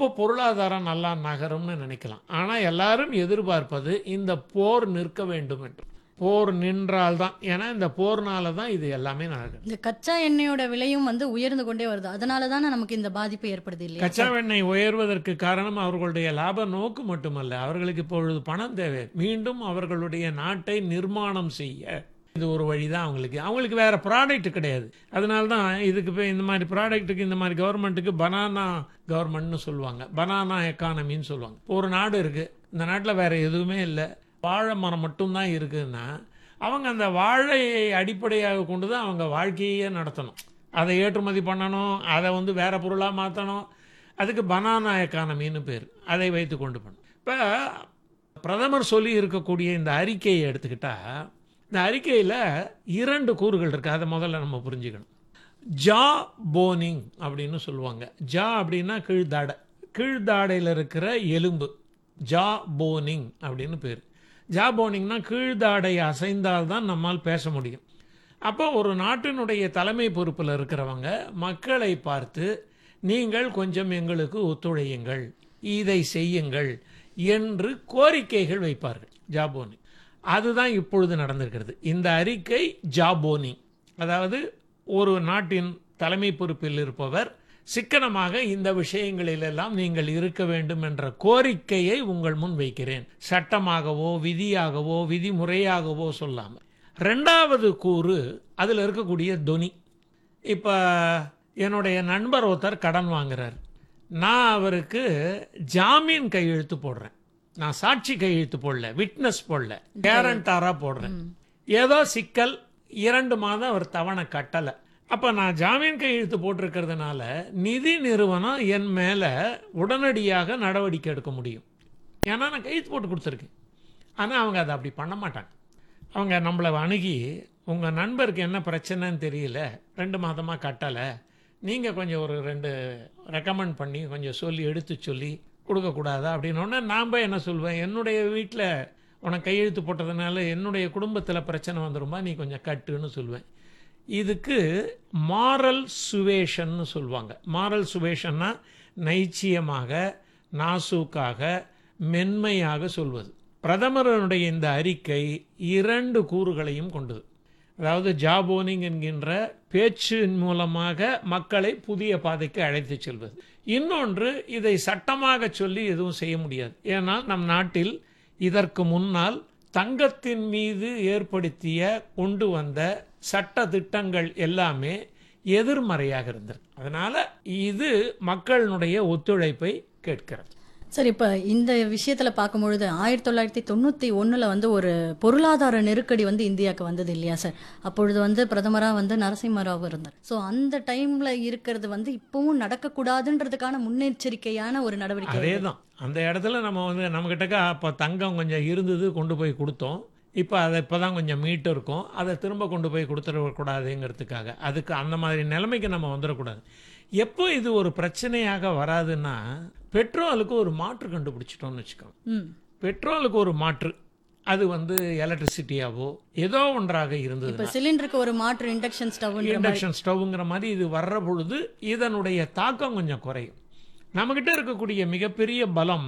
அப்போ பொருளாதாரம் நல்லா நகரும்னு நினைக்கலாம் ஆனால் எல்லாரும் எதிர்பார்ப்பது இந்த போர் நிற்க வேண்டும் என்று போர் நின்றால்தான் ஏன்னா இந்த போர்னால தான் இது எல்லாமே நடக்குது இந்த கச்சா எண்ணெயோட விலையும் வந்து உயர்ந்து கொண்டே வருது அதனால தானே நமக்கு இந்த பாதிப்பு ஏற்படுது இல்லையா கச்சா எண்ணெய் உயர்வதற்கு காரணம் அவர்களுடைய லாப நோக்கு மட்டுமல்ல அவர்களுக்கு இப்பொழுது பணம் தேவை மீண்டும் அவர்களுடைய நாட்டை நிர்மாணம் செய்ய இது ஒரு வழிதான் அவங்களுக்கு அவங்களுக்கு வேற ப்ராடக்ட் கிடையாது அதனால தான் இதுக்கு போய் இந்த மாதிரி ப்ராடக்ட்டுக்கு இந்த மாதிரி கவர்மெண்ட்டுக்கு பனானா கவர்மெண்ட்னு சொல்லுவாங்க பனானா எக்கானமின்னு சொல்லுவாங்க இப்போ ஒரு நாடு இருக்கு இந்த நாட்டில் வேற எதுவுமே இல்லை வாழை மரம் மட்டும்தான் இருக்குதுன்னா அவங்க அந்த வாழையை அடிப்படையாக கொண்டு தான் அவங்க வாழ்க்கையே நடத்தணும் அதை ஏற்றுமதி பண்ணணும் அதை வந்து வேற பொருளாக மாற்றணும் அதுக்கு பனானா எக்கானமின்னு பேர் அதை வைத்து கொண்டு பண்ணணும் இப்போ பிரதமர் சொல்லி இருக்கக்கூடிய இந்த அறிக்கையை எடுத்துக்கிட்டா இந்த அறிக்கையில் இரண்டு கூறுகள் இருக்குது அதை முதல்ல நம்ம புரிஞ்சுக்கணும் ஜா போனிங் அப்படின்னு சொல்லுவாங்க ஜா அப்படின்னா கீழ்தாடை கீழ்தாடையில் இருக்கிற எலும்பு ஜா போனிங் அப்படின்னு பேர் ஜா போனிங்னா கீழ்தாடை அசைந்தால் தான் நம்மால் பேச முடியும் அப்போ ஒரு நாட்டினுடைய தலைமை பொறுப்பில் இருக்கிறவங்க மக்களை பார்த்து நீங்கள் கொஞ்சம் எங்களுக்கு ஒத்துழையுங்கள் இதை செய்யுங்கள் என்று கோரிக்கைகள் வைப்பார்கள் ஜாபோனி அதுதான் இப்பொழுது நடந்திருக்கிறது இந்த அறிக்கை ஜாபோனி அதாவது ஒரு நாட்டின் தலைமை பொறுப்பில் இருப்பவர் சிக்கனமாக இந்த விஷயங்களிலெல்லாம் நீங்கள் இருக்க வேண்டும் என்ற கோரிக்கையை உங்கள் முன் வைக்கிறேன் சட்டமாகவோ விதியாகவோ விதிமுறையாகவோ சொல்லாமல் ரெண்டாவது கூறு அதில் இருக்கக்கூடிய தொனி இப்போ என்னுடைய நண்பர் ஒருத்தர் கடன் வாங்குறார் நான் அவருக்கு ஜாமீன் கையெழுத்து போடுறேன் நான் சாட்சி கையெழுத்து போடல விட்னஸ் போடல கேரண்டாரா போடுறேன் ஏதோ சிக்கல் இரண்டு மாதம் அவர் தவணை கட்டலை அப்போ நான் ஜாமீன் கையெழுத்து போட்டிருக்கிறதுனால நிதி நிறுவனம் என் மேலே உடனடியாக நடவடிக்கை எடுக்க முடியும் ஏன்னா நான் கையெழுத்து போட்டு கொடுத்துருக்கேன் ஆனால் அவங்க அதை அப்படி பண்ண மாட்டாங்க அவங்க நம்மளை அணுகி உங்கள் நண்பருக்கு என்ன பிரச்சனைன்னு தெரியல ரெண்டு மாதமாக கட்டலை நீங்கள் கொஞ்சம் ஒரு ரெண்டு ரெக்கமெண்ட் பண்ணி கொஞ்சம் சொல்லி எடுத்து சொல்லி கொடுக்கக்கூடாதா அப்படின்னோடனே நான் போய் என்ன சொல்வேன் என்னுடைய வீட்டில் உனக்கு கையெழுத்து போட்டதுனால என்னுடைய குடும்பத்தில் பிரச்சனை வந்துருமா நீ கொஞ்சம் கட்டுன்னு சொல்லுவேன் இதுக்கு மாரல் சுவேஷன்னு சொல்லுவாங்க மாரல் சுவேஷன்னா நைச்சியமாக நாசூக்காக மென்மையாக சொல்வது பிரதமரனுடைய இந்த அறிக்கை இரண்டு கூறுகளையும் கொண்டது அதாவது ஜாபோனிங் என்கின்ற பேச்சின் மூலமாக மக்களை புதிய பாதைக்கு அழைத்து செல்வது இன்னொன்று இதை சட்டமாக சொல்லி எதுவும் செய்ய முடியாது ஏன்னால் நம் நாட்டில் இதற்கு முன்னால் தங்கத்தின் மீது ஏற்படுத்திய கொண்டு வந்த சட்ட திட்டங்கள் எல்லாமே எதிர்மறையாக இருந்தது அதனால இது மக்களினுடைய ஒத்துழைப்பை கேட்கிறது சார் இப்போ இந்த விஷயத்துல பார்க்கும்பொழுது ஆயிரத்தி தொள்ளாயிரத்தி தொண்ணூற்றி ஒன்றில் வந்து ஒரு பொருளாதார நெருக்கடி வந்து இந்தியாவுக்கு வந்தது இல்லையா சார் அப்பொழுது வந்து பிரதமராக வந்து நரசிம்மராவ் இருந்தார் ஸோ அந்த டைம்ல இருக்கிறது வந்து இப்பவும் நடக்கக்கூடாதுன்றதுக்கான முன்னெச்சரிக்கையான ஒரு நடவடிக்கை அதே தான் அந்த இடத்துல நம்ம வந்து நம்மக்கிட்டக்க அப்போ தங்கம் கொஞ்சம் இருந்தது கொண்டு போய் கொடுத்தோம் இப்போ அதை இப்போ தான் கொஞ்சம் மீட்டு இருக்கும் அதை திரும்ப கொண்டு போய் கொடுத்துடக்கூடாதுங்கிறதுக்காக அதுக்கு அந்த மாதிரி நிலைமைக்கு நம்ம வந்துடக்கூடாது எப்போ இது ஒரு பிரச்சனையாக வராதுன்னா பெட்ரோலுக்கு ஒரு மாற்று கண்டுபிடிச்சிட்டோம்னு வச்சுக்கோங்க ம் பெட்ரோலுக்கு ஒரு மாற்று அது வந்து எலக்ட்ரிசிட்டியாவோ ஏதோ ஒன்றாக இருந்தது இப்போ சிலிண்டருக்கு ஒரு மாற்று இண்டக்ஷன் ஸ்டவ்ன்ற மாதிரி இண்டக்ஷன் ஸ்டவ்ங்கிற மாதிரி இது வர்ற பொழுது இதனுடைய தாக்கம் கொஞ்சம் குறையும் நம்மக்கிட்ட இருக்கக்கூடிய மிகப்பெரிய பலம்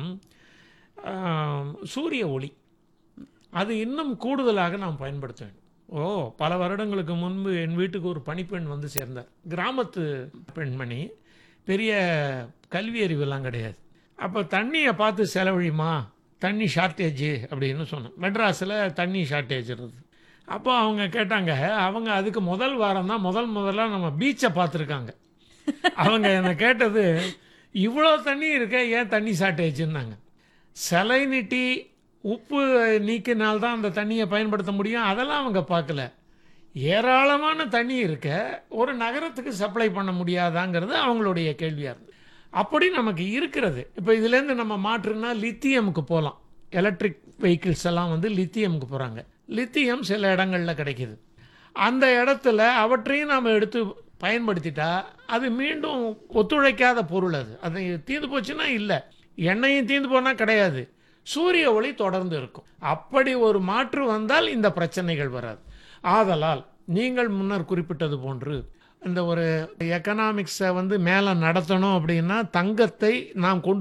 ஆம், சூரிய ஒளி அது இன்னும் கூடுதலாக நாம் பயன்படுத்த வேண்டும் ஓ பல வருடங்களுக்கு முன்பு என் வீட்டுக்கு ஒரு பணிப்பெண் வந்து சேர்ந்தார் கிராமத்து பெண்மணி பெரிய கல்வி அறிவெல்லாம் கிடையாது அப்போ தண்ணியை பார்த்து செலவழிமா தண்ணி ஷார்ட்டேஜ் அப்படின்னு சொன்னேன் மெட்ராஸில் தண்ணி ஷார்ட்டேஜ் இருந்தது அப்போ அவங்க கேட்டாங்க அவங்க அதுக்கு முதல் வாரம் தான் முதல் முதல்ல நம்ம பீச்சை பார்த்துருக்காங்க அவங்க என்னை கேட்டது இவ்வளோ தண்ணி இருக்க ஏன் தண்ணி ஷார்ட்டேஜ்னாங்க செலைனிட்டி உப்பு நீக்கினால்தான் அந்த தண்ணியை பயன்படுத்த முடியும் அதெல்லாம் அவங்க பார்க்கல ஏராளமான தண்ணி இருக்க ஒரு நகரத்துக்கு சப்ளை பண்ண முடியாதாங்கிறது அவங்களுடைய கேள்வியாக இருந்தது அப்படி நமக்கு இருக்கிறது இப்போ இதுலேருந்து நம்ம மாற்றுனா லித்தியமுக்கு போகலாம் எலக்ட்ரிக் வெஹிக்கிள்ஸ் எல்லாம் வந்து லித்தியமுக்கு போகிறாங்க லித்தியம் சில இடங்களில் கிடைக்கிது அந்த இடத்துல அவற்றையும் நாம் எடுத்து பயன்படுத்திட்டா அது மீண்டும் ஒத்துழைக்காத பொருள் அது அது தீர்ந்து போச்சுன்னா இல்லை எண்ணெயும் தீர்ந்து போனால் கிடையாது சூரிய ஒளி தொடர்ந்து இருக்கும் அப்படி ஒரு மாற்று வந்தால் இந்த பிரச்சனைகள் வராது ஆதலால் நீங்கள் முன்னர் குறிப்பிட்டது போன்று இந்த ஒரு எக்கனாமிக்ஸை வந்து மேலே நடத்தணும் அப்படின்னா தங்கத்தை நாம் கொண்டு